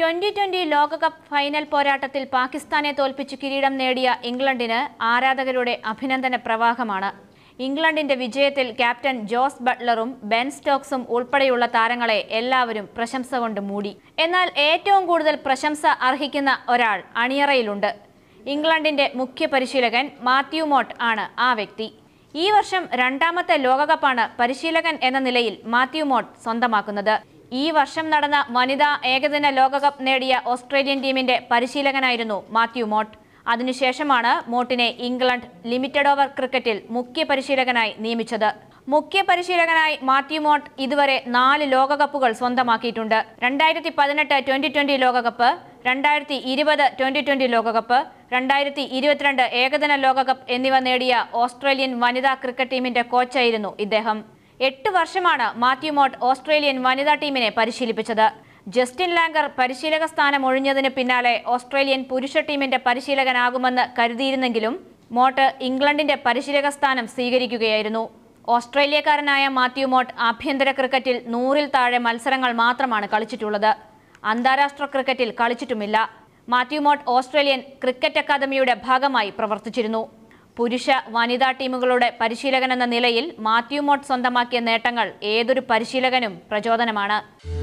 twenty twenty ലോകകപ്പ് final പോരാട്ടത്തിൽ പാകിസ്ഥാനെ തോൽപ്പിച്ച് കിരീടം നേടിയ ഇംഗ്ലണ്ടിന് ആരാധകരുടെ അഭിനന്ദന പ്രവാഹമാണ് ഇംഗ്ലണ്ടിന്റെ വിജയത്തിൽ ക്യാപ്റ്റൻ ജോസ് ബട്ട്ലറും ബെൻ സ്റ്റോക്സും ഉൾപ്പെടെയുള്ള താരങ്ങളെ എല്ലാവരും പ്രശംസ കൊണ്ട് മൂടി എന്നാൽ ഏറ്റവും കൂടുതൽ പ്രശംസ അർഹിക്കുന്ന ഒരാൾ അണിയറയിലുണ്ട് ഇംഗ്ലണ്ടിന്റെ മുഖ്യ പരിശീലകൻ മാത്യു മോട്ട് ആണ് ആ വ്യക്തി ഈ വർഷം രണ്ടാമത്തെ ലോകകപ്പാണ് പരിശീലകൻ എന്ന നിലയിൽ മാത്യു മോട്ട് സ്വന്തമാക്കുന്നത് ഈ വർഷം നടന്ന വനിതാ ഏകദിന ലോകകപ്പ് നേടിയ ഓസ്ട്രേലിയൻ ടീമിന്റെ പരിശീലകനായിരുന്നു മാത്യു മോട്ട് അതിനുശേഷമാണ് മോട്ടിനെ ഇംഗ്ലണ്ട് ലിമിറ്റഡ് ഓവർ ക്രിക്കറ്റിൽ മുഖ്യ പരിശീലകനായി നിയമിച്ചത് മുഖ്യ പരിശീലകനായി മാത്യു മോട്ട് ഇതുവരെ നാല് ലോകകപ്പുകൾ സ്വന്തമാക്കിയിട്ടുണ്ട് രണ്ടായിരത്തി പതിനെട്ട് ട്വന്റി ട്വന്റി ലോകകപ്പ് രണ്ടായിരത്തി ഇരുപത് ട്വന്റി ട്വന്റി ലോകകപ്പ് രണ്ടായിരത്തി ഇരുപത്തിരണ്ട് ഏകദിന ലോകകപ്പ് എന്നിവ നേടിയ ഓസ്ട്രേലിയൻ വനിതാ ക്രിക്കറ്റ് ടീമിന്റെ കോച്ചായിരുന്നു ഇദ്ദേഹം എട്ട് വർഷമാണ് മാത്യു മോട്ട് ഓസ്ട്രേലിയൻ വനിതാ ടീമിനെ പരിശീലിപ്പിച്ചത് ജസ്റ്റിൻ ലാംഗർ പരിശീലക സ്ഥാനം ഒഴിഞ്ഞതിന് പിന്നാലെ ഓസ്ട്രേലിയൻ പുരുഷ ടീമിന്റെ പരിശീലകനാകുമെന്ന് കരുതിയിരുന്നെങ്കിലും മോട്ട് ഇംഗ്ലണ്ടിന്റെ പരിശീലക സ്ഥാനം സ്വീകരിക്കുകയായിരുന്നു ഓസ്ട്രേലിയക്കാരനായ മാത്യു മോട്ട് ആഭ്യന്തര ക്രിക്കറ്റിൽ നൂറിൽ താഴെ മത്സരങ്ങൾ മാത്രമാണ് കളിച്ചിട്ടുള്ളത് അന്താരാഷ്ട്ര ക്രിക്കറ്റിൽ കളിച്ചിട്ടുമില്ല മാത്യു മോട്ട് ഓസ്ട്രേലിയൻ ക്രിക്കറ്റ് അക്കാദമിയുടെ ഭാഗമായി പ്രവർത്തിച്ചിരുന്നു പുരുഷ വനിതാ ടീമുകളുടെ പരിശീലകൻ എന്ന നിലയിൽ മാത്യു മോട്ട് സ്വന്തമാക്കിയ നേട്ടങ്ങൾ ഏതൊരു പരിശീലകനും പ്രചോദനമാണ്